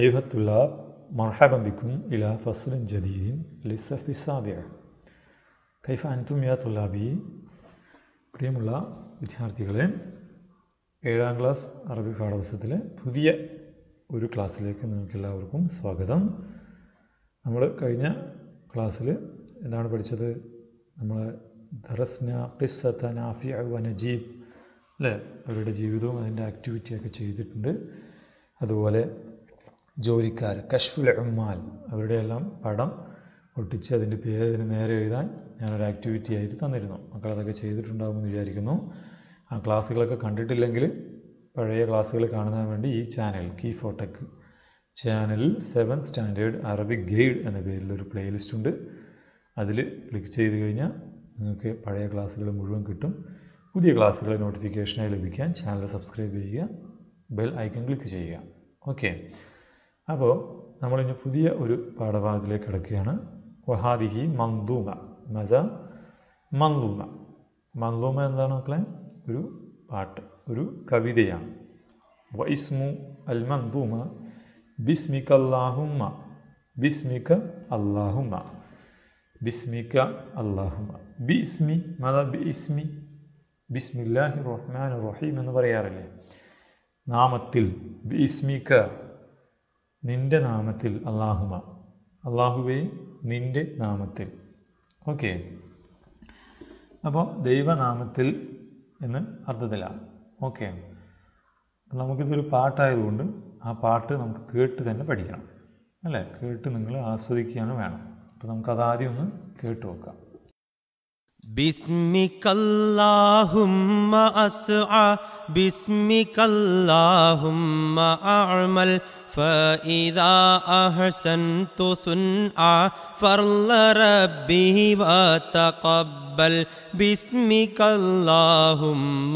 أيها الطلاب مرحبا بكم إلى فصل جديد للصف السابع كيف أنتم يا طلابي പ്രിയമുള്ള വിദ്യാർത്ഥികളെ ഏഴാം ക്ലാസ് അറബി പാഠപുസ്തകത്തിലെ പുതിയ ഒരു ക്ലാസ്സിലേക്ക് നിങ്ങൾക്ക് എല്ലാവർക്കും സ്വാഗതം നമ്മൾ കഴിഞ്ഞ ക്ലാസ്സിൽ എന്താണ് പഠിച്ചത് നമ്മൾ ദറസ്ന ഖിസ്സത്ത നാഫിയ വ നജീബ് അല്ലേ അവരുടെ ജീവിതവും അതിൻ്റെ ആക്ടിവിറ്റിയൊക്കെ ചെയ്തിട്ടുണ്ട് അതുപോലെ ജോലിക്കാർ കഷ്ഫുൽ ഉമ്മാൽ അവരുടെ എല്ലാം പടം ഒട്ടിച്ച് അതിൻ്റെ പേര് അതിന് നേരെ എഴുതാൻ ഞാനൊരു ആക്ടിവിറ്റി ആയിട്ട് തന്നിരുന്നു മക്കൾ അതൊക്കെ ചെയ്തിട്ടുണ്ടാകുമെന്ന് വിചാരിക്കുന്നു ആ ക്ലാസ്സുകളൊക്കെ കണ്ടിട്ടില്ലെങ്കിൽ പഴയ ക്ലാസ്സുകൾ കാണുന്നതിന് വേണ്ടി ഈ ചാനൽ കീ ഫോട്ടെക് ചാനലിൽ സെവൻ സ്റ്റാൻഡേർഡ് അറബിക് ഗൈഡ് എന്ന പേരിലൊരു പ്ലേലിസ്റ്റ് ഉണ്ട് അതിൽ ക്ലിക്ക് ചെയ്ത് കഴിഞ്ഞാൽ നിങ്ങൾക്ക് പഴയ ക്ലാസ്സുകൾ മുഴുവൻ കിട്ടും പുതിയ ക്ലാസ്സുകൾ നോട്ടിഫിക്കേഷനായി ലഭിക്കാൻ ചാനൽ സബ്സ്ക്രൈബ് ചെയ്യുക ബെൽ ഐക്കൺ ക്ലിക്ക് ചെയ്യുക ഓക്കെ അപ്പോൾ നമ്മളിനി പുതിയ ഒരു പാഠഭാഗത്തിലേക്ക് കിടക്കുകയാണ് വഹാദിഹി മന്ദൂമ മസ മന്ദൂമ മന്ദൂമ എന്താണ് മക്കളെ ഒരു പാട്ട് ഒരു കവിതയാണ് വൈസ്മു അൽ മന്ദൂമ ബിസ്മിക അല്ലാഹുമ്മ ബിസ്മിക അല്ലാഹുമ്മ ബിസ്മിക അല്ലാഹുമ്മ ബിസ്മി മത ബിസ്മി ബിസ്മില്ലാഹി റഹ്മാൻ റഹീം എന്ന് പറയാറില്ലേ നാമത്തിൽ ബിസ്മിക നിന്റെ നാമത്തിൽ അള്ളാഹുമ അള്ളാഹുവേ നിന്റെ നാമത്തിൽ ഓക്കെ അപ്പോൾ ദൈവനാമത്തിൽ എന്ന് അർത്ഥത്തിലാണ് ഓക്കെ നമുക്കിതൊരു പാട്ടായതുകൊണ്ട് ആ പാട്ട് നമുക്ക് കേട്ട് തന്നെ പഠിക്കണം അല്ലേ കേട്ട് നിങ്ങൾ ആസ്വദിക്കുകയാണ് വേണം അപ്പോൾ നമുക്കത് ആദ്യം ഒന്ന് കേട്ട് നോക്കാം بسمك اللهم أسعى بسمك اللهم أعمل فإذا أحسنت صنعا فرل ربه وتقبل بسمك اللهم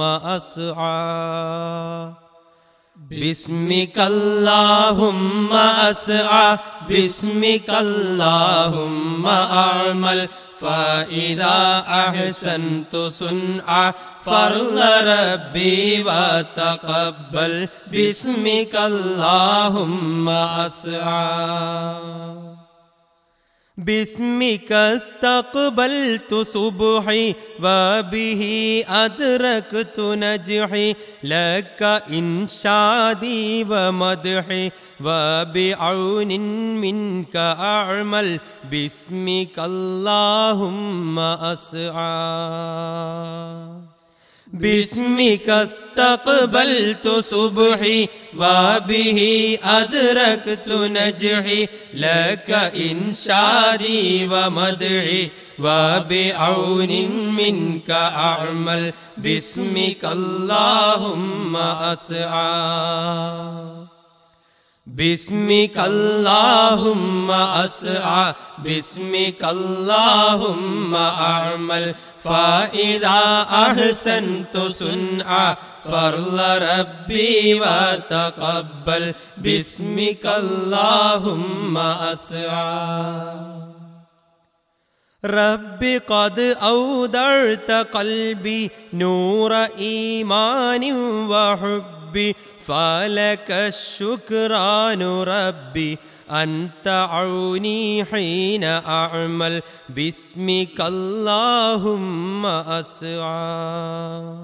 أسعى بسمك اللهم أسعى بسمك اللهم أعمل فإذا أحسنت صنعا فرل ربي وتقبل باسمك اللهم أسعى باسمك استقبلت صبحي وبه أدركت نجحي لك إنشادي ومدحي وبعون منك أعمل باسمك اللهم أسعى باسمك استقبلت صبحي وبه أدركت نجحي لك إنشادي ومدعي وبعون منك أعمل باسمك اللهم أسعى باسمك اللهم أسعى باسمك اللهم أعمل فإذا أحسنت صنعا فرل ربي وتقبل باسمك اللهم أسعى رب قد أودعت قلبي نور إيمان وحب فلك الشكران ربي أنت عوني حين أعمل باسمك اللهم أسعى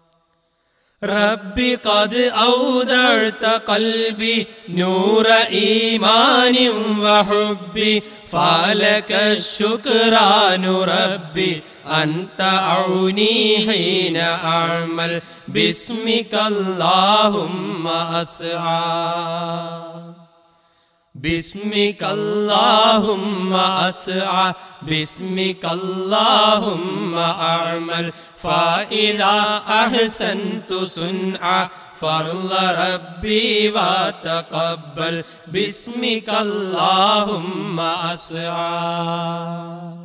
ربي قد أودعت قلبي نور إيمان وحبي فلك الشكران ربي أنت عوني حين أعمل باسمك اللهم أسعى باسمك اللهم أسعى باسمك اللهم أعمل فإذا أحسنت صنعا فرل ربي وتقبل باسمك اللهم أسعى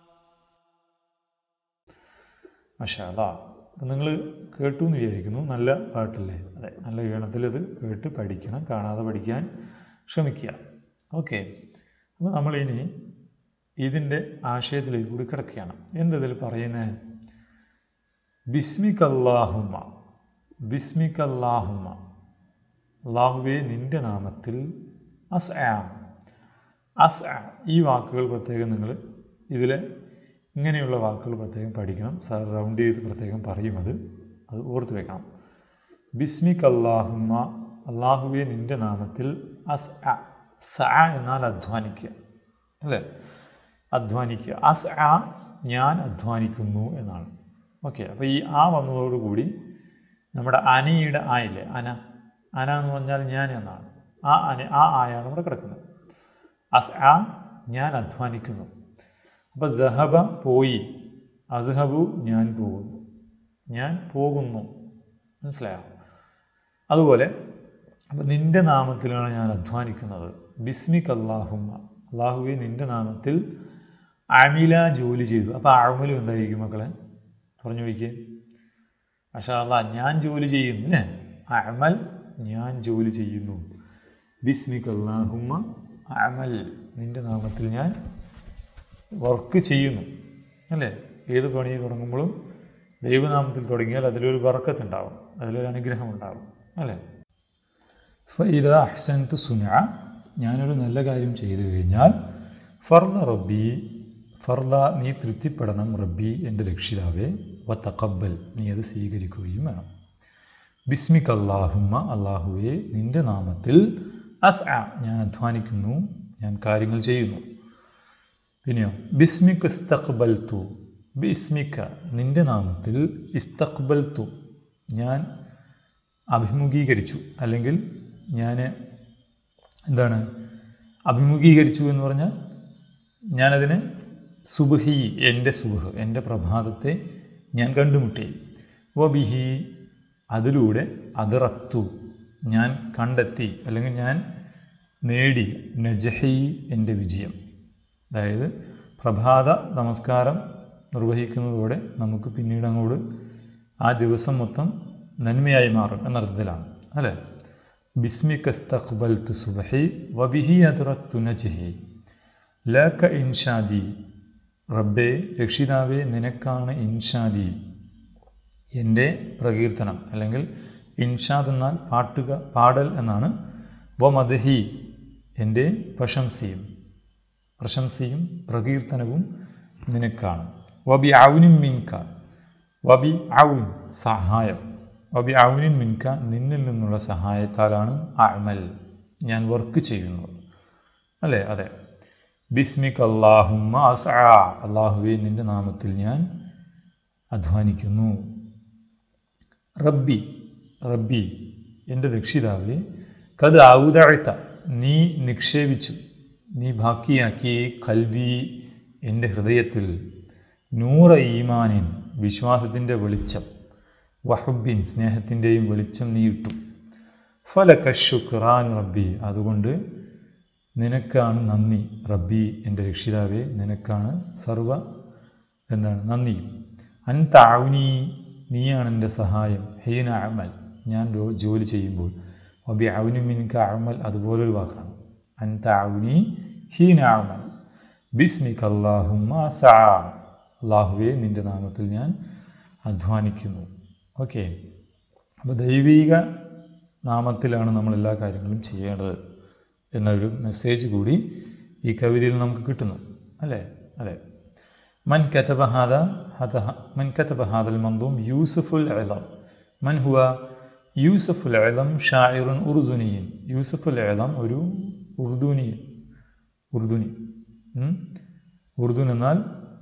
മഷാല അപ്പം നിങ്ങൾ കേട്ടു എന്ന് വിചാരിക്കുന്നു നല്ല പാട്ടല്ലേ അതെ നല്ല ഈണത്തിൽ ഇത് കേട്ട് പഠിക്കണം കാണാതെ പഠിക്കാൻ ശ്രമിക്കുക ഓക്കെ അപ്പോൾ നമ്മളിനി ഇതിൻ്റെ ആശയത്തിലേക്ക് കൂടി കിടക്കുകയാണ് എന്തതിൽ പറയുന്നത് ബിസ്മിക്കല്ലാഹുമ്മ ബിസ്മിക്കല്ലാഹുമ്മ അള്ളാഹുവേ നിന്റെ നാമത്തിൽ അസ് ആ അസ് ആ ഈ വാക്കുകൾ പ്രത്യേകം നിങ്ങൾ ഇതിൽ ഇങ്ങനെയുള്ള വാക്കുകൾ പ്രത്യേകം പഠിക്കണം സാർ റൗണ്ട് ചെയ്ത് പ്രത്യേകം പറയും അത് അത് ഓർത്ത് വെക്കണം ബിസ്മിക് അള്ളാഹുമ്മ അള്ളാഹുവെ നിൻ്റെ നാമത്തിൽ അസ് അ സ എന്നാൽ അധ്വാനിക്കുക അല്ലേ അധ്വാനിക്കുക അസ് ആ ഞാൻ അധ്വാനിക്കുന്നു എന്നാണ് ഓക്കെ അപ്പോൾ ഈ ആ വന്നതോടുകൂടി നമ്മുടെ അനയുടെ ആ ഇല്ലേ അന അന എന്ന് പറഞ്ഞാൽ ഞാൻ എന്നാണ് ആ അന ആ ആയാണ് ഇവിടെ കിടക്കുന്നത് അസ് ആ ഞാൻ അധ്വാനിക്കുന്നു അപ്പോൾ ജഹബ പോയി അസ്ഹബു ഞാൻ പോകുന്നു ഞാൻ പോകുന്നു മനസ്സിലായോ അതുപോലെ അപ്പം നിൻ്റെ നാമത്തിലാണ് ഞാൻ അധ്വാനിക്കുന്നത് ബിസ്മിക് അള്ളാഹുമ്മ അള്ളാഹുവെ നിൻ്റെ നാമത്തിൽ അമില ജോലി ചെയ്തു അപ്പോൾ അമലും എന്തായിരിക്കും മക്കളെ പറഞ്ഞു നോക്കിയേ പക്ഷേ അല്ല ഞാൻ ജോലി ചെയ്യുന്നു അല്ലേ അമൽ ഞാൻ ജോലി ചെയ്യുന്നു ബിസ്മിക് അള്ളാഹുമ്മ അമൽ നിൻ്റെ നാമത്തിൽ ഞാൻ വർക്ക് ചെയ്യുന്നു അല്ലേ ഏത് പണി തുടങ്ങുമ്പോഴും ദൈവനാമത്തിൽ തുടങ്ങിയാൽ അതിലൊരു വർക്കത്തുണ്ടാവും അതിലൊരു അനുഗ്രഹം ഉണ്ടാവും അല്ലേ ഫൈദ അഹ്സൻതു സുന ഞാനൊരു നല്ല കാര്യം ചെയ്തു കഴിഞ്ഞാൽ ഫർദ റബ്ബി ഫർദ നീ തൃപ്തിപ്പെടണം റബ്ബി എൻ്റെ രക്ഷിതാവേ വ തക്കബൽ നീ അത് സ്വീകരിക്കുകയും വേണം ബിസ്മിക് അള്ളാഹുമ്മ അള്ളാഹുവെ നിൻ്റെ നാമത്തിൽ അസ് ആ ഞാൻ അധ്വാനിക്കുന്നു ഞാൻ കാര്യങ്ങൾ ചെയ്യുന്നു പിന്നെയോ ബിസ്മിക് ഇസ്തഖ്ബൽ തു ബിസ്മിക്ക നിൻ്റെ നാമത്തിൽ ഇസ്തഖ്ബൽ തു ഞാൻ അഭിമുഖീകരിച്ചു അല്ലെങ്കിൽ ഞാൻ എന്താണ് അഭിമുഖീകരിച്ചു എന്ന് പറഞ്ഞാൽ ഞാനതിന് സുബഹി എൻ്റെ സുബഹ് എൻ്റെ പ്രഭാതത്തെ ഞാൻ കണ്ടുമുട്ടി വബിഹി അതിലൂടെ അതിറത്തു ഞാൻ കണ്ടെത്തി അല്ലെങ്കിൽ ഞാൻ നേടി നജഹി എൻ്റെ വിജയം അതായത് പ്രഭാത നമസ്കാരം നിർവഹിക്കുന്നതോടെ നമുക്ക് പിന്നീട് അങ്ങോട്ട് ആ ദിവസം മൊത്തം നന്മയായി മാറും എന്നർത്ഥത്തിലാണ് അല്ലേ ബിസ്മിക്കസ്തഖ്ബൽ തു സുബഹി വബിഹി അതിറത്തു നജഹി ലക ഇൻഷാദി റബ്ബെ രക്ഷിതാവെ നിനക്കാണ് ഇൻഷാദി എൻ്റെ പ്രകീർത്തനം അല്ലെങ്കിൽ ഇൻഷാദ് എന്നാൽ പാട്ടുക പാടൽ എന്നാണ് വ മദഹി എൻ്റെ പ്രശംസയും പ്രശംസയും പ്രകീർത്തനവും നിനക്കാണ് വബി ഔനിൻ മിൻക വബി ഔൻ സഹായം വബി ഔനിൻ മിൻക നിന്നിൽ നിന്നുള്ള സഹായത്താലാണ് അമൽ ഞാൻ വർക്ക് ചെയ്യുന്നത് അല്ലേ അതെ ബിസ്മിക് അള്ളാഹുമ്മ അസ്ആ അള്ളാഹുവെ നിൻ്റെ നാമത്തിൽ ഞാൻ അധ്വാനിക്കുന്നു റബ്ബി റബ്ബി എൻ്റെ രക്ഷിതാവെ കത് ഔദഅത്ത നീ നിക്ഷേപിച്ചു നീ ബാക്കിയാക്കി കൽവി എൻ്റെ ഹൃദയത്തിൽ നൂറ ഈമാനിൻ വിശ്വാസത്തിൻ്റെ വെളിച്ചം വഹബിൻ സ്നേഹത്തിൻ്റെയും വെളിച്ചം നീ ഇട്ടു ഫലക്കശുഖ്റാൻ റബ്ബി അതുകൊണ്ട് നിനക്കാണ് നന്ദി റബ്ബി എൻ്റെ രക്ഷിതാവേ നിനക്കാണ് സർവ എന്താണ് നന്ദി അൻ താവുനി നീയാണ് എൻ്റെ സഹായം ഹീന അമൽ ഞാൻ ജോലി ചെയ്യുമ്പോൾ വബി ഔനി മിൻക അമൽ അതുപോലൊരു വാക്കാണ് അൻ താവുനി ഹീന അമൽ ബിസ്മിക് അള്ളാഹുമ്മ സാ അള്ളാഹുവെ നിൻ്റെ നാമത്തിൽ ഞാൻ അധ്വാനിക്കുന്നു ഓക്കെ അപ്പോൾ ദൈവിക നാമത്തിലാണ് നമ്മൾ എല്ലാ കാര്യങ്ങളും ചെയ്യേണ്ടത് എന്നൊരു മെസ്സേജ് കൂടി ഈ കവിതയിൽ നമുക്ക് കിട്ടുന്നു അല്ലേ അതെ മൻ കതബ ഹാദ ഹദ മൻ കതബ ഹാദൽ മന്ദൂം യൂസഫുൽ അലം മൻ ഹുവ യൂസഫുൽ അലം ഷായിറുൻ ഉറുദുനിയൻ യൂസഫുൽ അലം ഒരു ഉറുദുനിയൻ ഉറുദുനി ഉറുദുൻ എന്നാൽ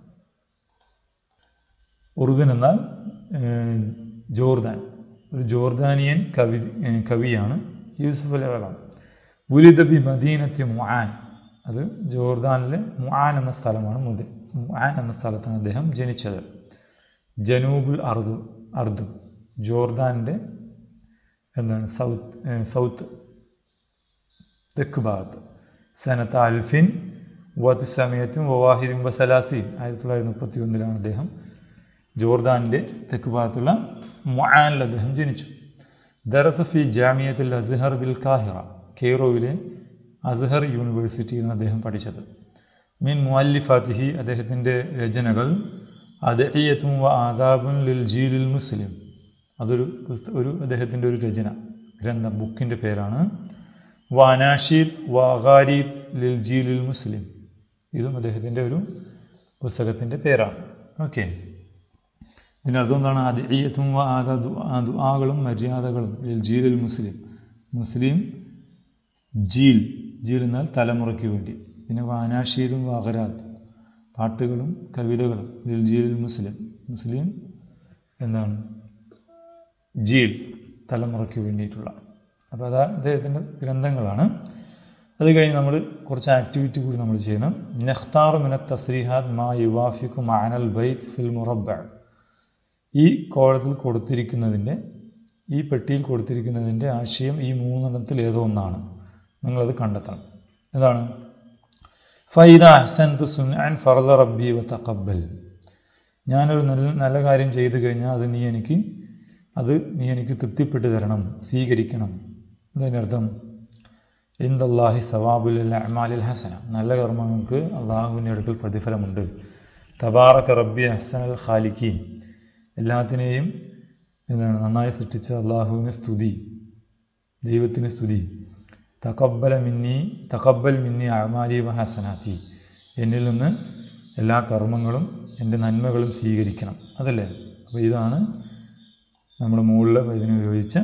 ഉറുദുൻ എന്നാൽ ജോർദാൻ ഒരു ജോർദാനിയൻ കവി കവിയാണ് യൂസുഫ് അലി അലം ഉലിദ ബി മദീനത്തി മുആൻ അത് ജോർദാനിലെ മുആൻ എന്ന സ്ഥലമാണ് മുതി മുആൻ എന്ന സ്ഥലത്താണ് അദ്ദേഹം ജനിച്ചത് ജനൂബുൽ അർദു അർദു ജോർദാൻ്റെ എന്താണ് സൗത്ത് സൗത്ത് തെക്ക് ഭാഗത്ത് സനത്ത് അൽഫിൻ വത് സമയത്തും വവാഹിദും വസലാസീൻ ആയിരത്തി തൊള്ളായിരത്തി മുപ്പത്തി ഒന്നിലാണ് അദ്ദേഹം ജോർദാനിൻ്റെ തെക്ക് ഭാഗത്തുള്ള മുആനിൽ അദ്ദേഹം ജനിച്ചു ദറസഫി ജാമിയത്തുൽ അസ്ഹർ ബിൽ കാഹിറ കെയ്റോയിലെ അസ്ഹർ യൂണിവേഴ്സിറ്റിയിലാണ് അദ്ദേഹം പഠിച്ചത് മീൻ മുഅല്ലിഫാത്തിഹി അദ്ദേഹത്തിൻ്റെ രചനകൾ അദഹിയത്തും വ ആദാബുൻ ലിൽ ജീലിൽ മുസ്ലിം അതൊരു ഒരു അദ്ദേഹത്തിൻ്റെ ഒരു രചന ഗ്രന്ഥം ബുക്കിൻ്റെ പേരാണ് വാനാഷീദ് വാഗാരീദ് ലിൽ ജീലിൽ മുസ്ലിം ഇതും അദ്ദേഹത്തിൻ്റെ ഒരു പുസ്തകത്തിൻ്റെ പേരാണ് ഓക്കെ ഇതിനർത്ഥം എന്താണ് അതിയത്തും ദുആകളും മര്യാദകളും ലിൽ ജീലിൽ മുസ്ലിം മുസ്ലിം ജീൽ ജീൽ എന്നാൽ തലമുറയ്ക്ക് വേണ്ടി പിന്നെ വാനാഷീദും വാഗരാത്ത് പാട്ടുകളും കവിതകളും ലിൽ ജീലിൽ മുസ്ലിം മുസ്ലിം എന്താണ് ജീൽ തലമുറയ്ക്ക് വേണ്ടിയിട്ടുള്ള അപ്പോൾ അത് അദ്ദേഹത്തിൻ്റെ ഗ്രന്ഥങ്ങളാണ് അത് കഴിഞ്ഞ് നമ്മൾ കുറച്ച് ആക്ടിവിറ്റി കൂടി നമ്മൾ ചെയ്യണം നെഖ്താർ മിന തസ്രീഹാദ് മാ യുവാഫിക്കു മാനൽ ബൈത്ത് ഫിൽ മുറബ ഈ കോളത്തിൽ കൊടുത്തിരിക്കുന്നതിൻ്റെ ഈ പെട്ടിയിൽ കൊടുത്തിരിക്കുന്നതിൻ്റെ ആശയം ഈ മൂന്നെണ്ണത്തിൽ ഏതോ ഒന്നാണ് നിങ്ങളത് കണ്ടെത്തണം എന്താണ് ഫൈദ അഹ്സൻ തു സുൻ ഫർദ റബ്ബി വ തഖബ്ബൽ ഞാനൊരു നല്ല നല്ല കാര്യം ചെയ്തു കഴിഞ്ഞാൽ അത് നീ എനിക്ക് അത് നീ എനിക്ക് തൃപ്തിപ്പെട്ടു തരണം സ്വീകരിക്കണം ഇതിനർത്ഥം എന്തല്ലാഹി സവാബുൽ അമാലിൽ ഹസന നല്ല കർമ്മങ്ങൾക്ക് അള്ളാഹുവിൻ്റെ അടുക്കൽ പ്രതിഫലമുണ്ട് തബാറക്ക് റബ്ബി ഹസൻ അൽ ഖാലിക്കി എല്ലാത്തിനെയും എന്താണ് നന്നായി സൃഷ്ടിച്ച അള്ളാഹുവിന് സ്തുതി ദൈവത്തിന് സ്തുതി തക്കബല മിന്നി തക്കബൽ മിന്നി അമാലി വ ഹസനാത്തി എന്നിൽ നിന്ന് എല്ലാ കർമ്മങ്ങളും എൻ്റെ നന്മകളും സ്വീകരിക്കണം അതല്ലേ അപ്പോൾ ഇതാണ് നമ്മുടെ മുകളിൽ ഇതിന് ഉപയോഗിച്ച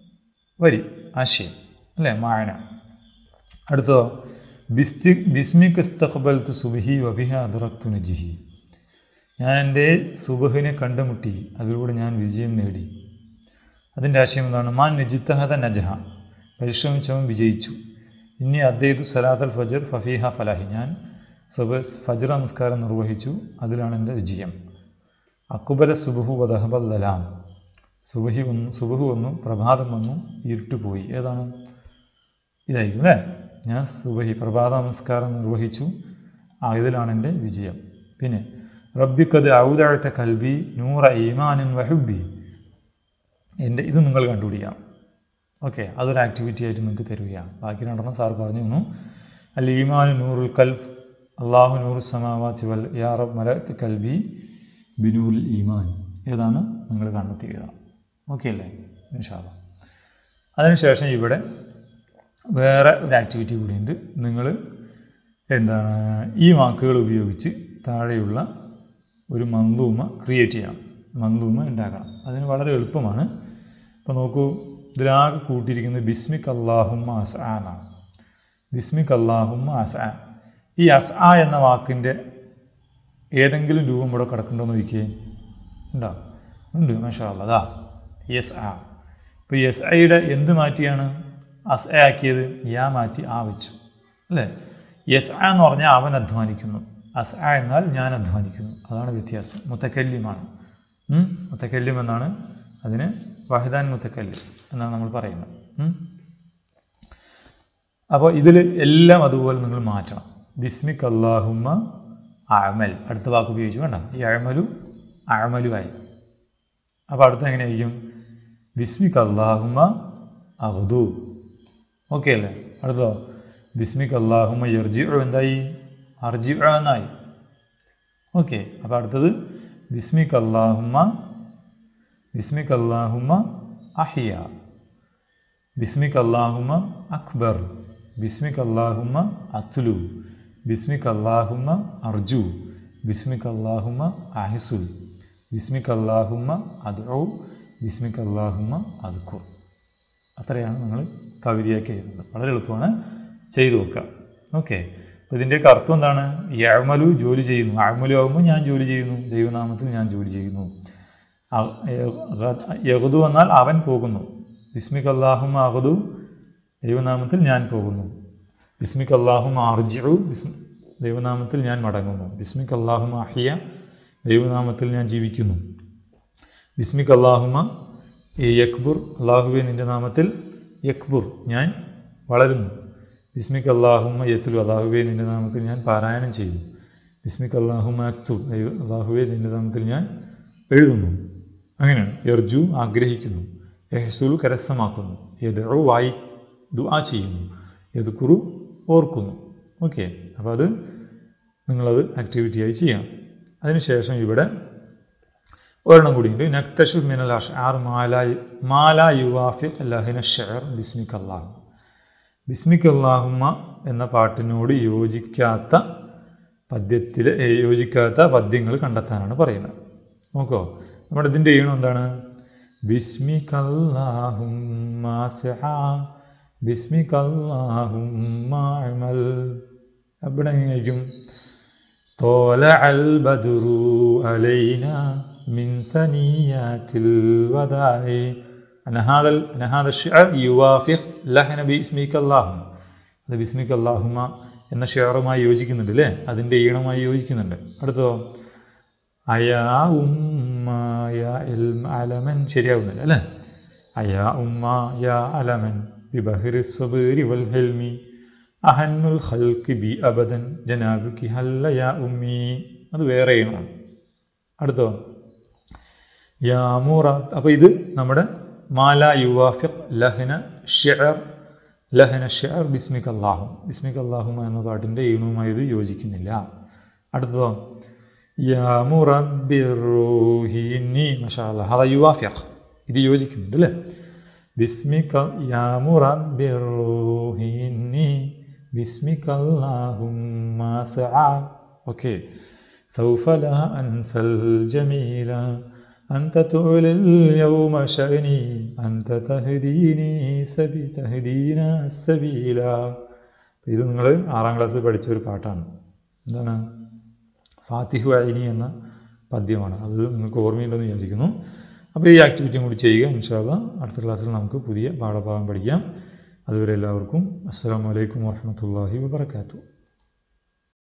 വരി ആശയം അല്ലേ മായന അടുത്തതോ ബിസ്തി ബിസ്മിക് ഇസ്തഖബൽത്ത് സുബിഹി വബിഹ അദറക്തു നജിഹി ഞാൻ എൻ്റെ സുബഹിനെ കണ്ടുമുട്ടി അതിലൂടെ ഞാൻ വിജയം നേടി അതിൻ്റെ ആശയം എന്താണ് മാൻ നിജിത്തഹദ നജഹ പരിശ്രമിച്ചവൻ വിജയിച്ചു ഇനി അദ്ദൈതു സലാത്തൽ ഫജർ ഫഫീഹ ഫലാഹി ഞാൻ സബ ഫജർ നമസ്കാരം നിർവഹിച്ചു അതിലാണ് എൻ്റെ വിജയം അക്കുബല സുബഹു വദഹബൽ ദലാം സുബഹി വന്നു സുബഹു വന്നു പ്രഭാതം വന്നു ഇരുട്ടുപോയി ഏതാണ് ഇതായിരിക്കും അല്ലേ ഞാൻ സുബഹി പ്രഭാത നമസ്കാരം നിർവഹിച്ചു ആ ഇതിലാണ് എൻ്റെ വിജയം പിന്നെ റബ്ബിക്കത് ഔദഴത്ത കൽബി നൂറ ഈമാനിൻ വഹുബി എൻ്റെ ഇത് നിങ്ങൾ കണ്ടുപിടിക്കാം ഓക്കെ അതൊരു ആക്ടിവിറ്റി ആയിട്ട് നിങ്ങൾക്ക് തരികയാണ് ബാക്കി രണ്ടെണ്ണം സാർ പറഞ്ഞു തന്നു അൽ ഈമാനു നൂറുൽ കൽബ് അള്ളാഹു നൂറു സമാവാത്തി വൽ യാ റബ് മലത്ത് കൽബി ബിനൂൽ ഈമാൻ ഏതാണ് നിങ്ങൾ കണ്ടെത്തിയത് ഓക്കെ അല്ലേ ഇൻഷാല്ല അതിനുശേഷം ഇവിടെ വേറെ ഒരു ആക്ടിവിറ്റി കൂടിയുണ്ട് നിങ്ങൾ എന്താണ് ഈ വാക്കുകൾ ഉപയോഗിച്ച് താഴെയുള്ള ഒരു മന്ദൂമ ക്രിയേറ്റ് ചെയ്യണം മന്ദൂമ ഉണ്ടാക്കണം അതിന് വളരെ എളുപ്പമാണ് ഇപ്പോൾ നോക്കൂ ഇതിലാകെ കൂട്ടിയിരിക്കുന്നത് ബിസ്മിക് അള്ളാഹുമ്മ അസ് എന്നാണ് ബിസ്മിക് അള്ളാഹുമ്മ അസ് ഈ അസ് ആ എന്ന വാക്കിൻ്റെ ഏതെങ്കിലും രൂപം ഇവിടെ കിടക്കുന്നുണ്ടോ എന്ന് നോക്കിയേ ഉണ്ടോ ഉണ്ട് മഷാ അതാ യെസ് ആ ഇപ്പോൾ യെസ് ഐയുടെ എന്ത് മാറ്റിയാണ് അസ് എ ആക്കിയത് യാ മാറ്റി ആ വെച്ചു അല്ലേ യെസ് ആ എന്ന് പറഞ്ഞാൽ അവൻ അധ്വാനിക്കുന്നു അസ് ആ എന്നാൽ ഞാൻ അധ്വാനിക്കുന്നു അതാണ് വ്യത്യാസം മുത്തക്കല്യമാണ് മുത്തക്കല്യം എന്നാണ് അതിന് വഹദാൻ മുത്തക്കല്യം എന്നാണ് നമ്മൾ പറയുന്നത് അപ്പോൾ ഇതിൽ എല്ലാം അതുപോലെ നിങ്ങൾ മാറ്റണം ബിസ്മിക് അള്ളാഹുമ്മ അമൽ അടുത്ത വാക്ക് ഉപയോഗിച്ചു വേണ്ട ഈ അഴമലു അഴമലുവായി അപ്പോൾ അടുത്ത എങ്ങനെയായിരിക്കും ബിസ്മിക് അള്ളാഹുമ്മ അഹ്ദു ഓക്കെ അല്ലേ അടുത്തോ ബിസ്മിക് അള്ളാഹുമ്മ എർജി എന്തായി അർജി എന്നായി ഓക്കെ അപ്പോൾ അടുത്തത് ബിസ്മിക് അള്ളാഹുമ്മ ബിസ്മിക് അള്ളാഹുമ്മ അഹിയ ബിസ്മിക് അള്ളാഹുമ്മ അക്ബർ ബിസ്മിക് അള്ളാഹുമ്മ അത്ലു ബിസ്മിക് അള്ളാഹുമ്മ അർജു ബിസ്മിക് അള്ളാഹുമ്മ അഹിസുൽ ബിസ്മിക് അള്ളാഹുമ്മ അദ്ഔ ബിസ്മിക് അള്ളാഹുമ്മ അദ്ഖുർ അത്രയാണ് നിങ്ങൾ കവിതയാക്കി എഴുതുന്നത് വളരെ എളുപ്പമാണ് ചെയ്തു നോക്കുക ഓക്കെ അപ്പോൾ ഇതിൻ്റെയൊക്കെ അർത്ഥം എന്താണ് യഴമലു ജോലി ചെയ്യുന്നു അഴമലു ആകുമ്പോൾ ഞാൻ ജോലി ചെയ്യുന്നു ദൈവനാമത്തിൽ ഞാൻ ജോലി ചെയ്യുന്നു യഹുദു എന്നാൽ അവൻ പോകുന്നു ബിസ്മിക് അള്ളാഹുമ്മ അഹദു ദൈവനാമത്തിൽ ഞാൻ പോകുന്നു ബിസ്മിക് അള്ളാഹുമ്മ അർജിഉ ബിസ്മി ദൈവനാമത്തിൽ ഞാൻ മടങ്ങുന്നു ബിസ്മിക് അള്ളാഹുമ്മ അഹിയ ദൈവനാമത്തിൽ ഞാൻ ജീവിക്കുന്നു ബിസ്മിക് അള്ളാഹുമ്മ യക്ബുർ അള്ളാഹുവെ നിൻ്റെ നാമത്തിൽ യക്ബുർ ഞാൻ വളരുന്നു ബിസ്മിക് അള്ളാഹുമ്മ യത്തുലു അള്ളാഹുവെ നിൻ്റെ നാമത്തിൽ ഞാൻ പാരായണം ചെയ്യുന്നു ബിസ്മിക് അള്ളാഹുമ്മ അക്തു അള്ളാഹുവെ നിൻ്റെ നാമത്തിൽ ഞാൻ എഴുതുന്നു അങ്ങനെയാണ് എർജു ആഗ്രഹിക്കുന്നു യഹസുലു കരസ്ഥമാക്കുന്നു യദു വായി ദുആ ചെയ്യുന്നു യദുക്കുറു ഓർക്കുന്നു ഓക്കെ അപ്പോൾ അത് നിങ്ങളത് ആക്ടിവിറ്റിയായി ചെയ്യാം അതിനുശേഷം ഇവിടെ ഒരെണ്ണം കൂടിയുണ്ട് നക്തഷു മിനൽ അഷ്ആർ മാല മാല യുവാഫിഖ് ലഹിന ഷെയർ ബിസ്മിക് അള്ളാഹു ബിസ്മിക് അള്ളാഹുമ്മ എന്ന പാട്ടിനോട് യോജിക്കാത്ത പദ്യത്തിൽ യോജിക്കാത്ത പദ്യങ്ങൾ കണ്ടെത്താനാണ് പറയുന്നത് നോക്കോ നമ്മുടെ ഇതിൻ്റെ ഈണം എന്താണ് ബിസ്മിക് അല്ലാഹുമ്മ സഹാ ബിസ്മിക് അല്ലാഹുമ്മ അമൽ അവിടെ എങ്ങനെയായിരിക്കും طالع البدر علينا من ثنيات الوداع أن هذا أن هذا الشعر يوافق لحن باسمك اللهم അത് ബിസ്മിക് അള്ളാഹുമ എന്ന ഷെയറുമായി യോജിക്കുന്നുണ്ട് അല്ലേ അതിൻ്റെ ഈണമായി യോജിക്കുന്നുണ്ട് അടുത്തതോ അയാ ഉമ്മായ എൽ അലമൻ ശരിയാവുന്നില്ല അല്ലേ അയാ ഉമ്മ യാ അലമൻ ബിബഹിർ സ്വബേരി വൽ ഹെൽമി അഹന്നുൽ ഖൽക്ക് ബി അബദൻ ജനാബുക്കി ഹല്ല യാ ഉമ്മി അത് വേറെ ഈണമാണ് അടുത്തോ യാ മൂറ അപ്പോൾ ഇത് നമ്മുടെ മാല യുവാഫിഖ് ലഹന ഷെയർ ലഹന ഷെയർ ബിസ്മിക് അള്ളാഹും ബിസ്മിക് അള്ളാഹും എന്ന പാട്ടിൻ്റെ ഈണവുമായി ഇത് യോജിക്കുന്നില്ല അടുത്തതോ യാ മുറബിറൂഹിനി മഷാല്ല ഹദ യുവാഫിഖ് ഇത് യോജിക്കുന്നുണ്ട് അല്ലേ ബിസ്മിക യാ മുറബിറൂഹിനി باسمك اللهم سعى اوكي سوف لا انسى الجميل انت تعلى اليوم شأني انت تهديني سبي تهدينا السبيل ഇത് നിങ്ങൾ ആറാം ക്ലാസ്സിൽ പഠിച്ച ഒരു പാട്ടാണ് എന്താണ് ഫാത്തിഹു ഐനി എന്ന പദ്യമാണ് അത് നിങ്ങൾക്ക് ഓർമ്മയുണ്ടെന്ന് വിചാരിക്കുന്നു അപ്പോൾ ഈ ആക്ടിവിറ്റിയും കൂടി ചെയ്യുക ഇൻഷാല്ല അടുത്ത ക്ലാസ്സിൽ നമുക്ക് പുതിയ പാഠഭാഗം പഠിക്കാം അതുവരെ എല്ലാവർക്കും അസ്സാം വലൈക്കും വാഹമത്തല്ലാഹി വാബർക്കാത്തു